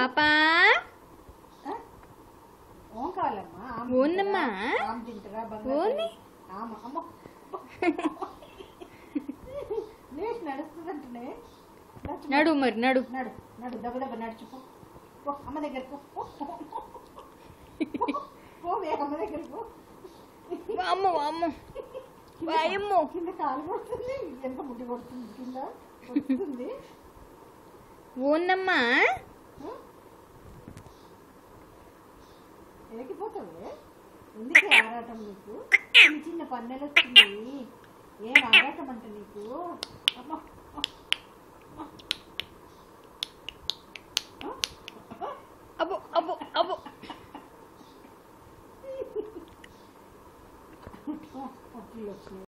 పాప ఓం కావాలమ్మా ఆమె ఓనమ్మా? తింటరా? ఆమె తింటరా బంగారు ఓని? తల్లి? ఆమె అమ్మ లేచి నడుస్తుందంటనే నడుచు. నడు మరి నడు నడు నడు దెబ్బ దెబ్బ నడుచుకో పో అమ్మ దగ్గరకు పో పోవే అమ్మ దగ్గరకు పో అమ్మ అమ్మ వాయమ్మో కింద కాలు కొడుతుంది ఎంత ముడ్డి కొడుతుంది కింద కొడుతుంది ఓన్నమ్మా ఎలకిపోతావే ఎందుకు ఆరాటం నీకు చిన్న చిన్న పన్నెలు వస్తుంది ఏం ఆరాటం అంట నీకు అమ్మా అబ్బో అబ్బో అబ్బో అట్లు వచ్చినాయి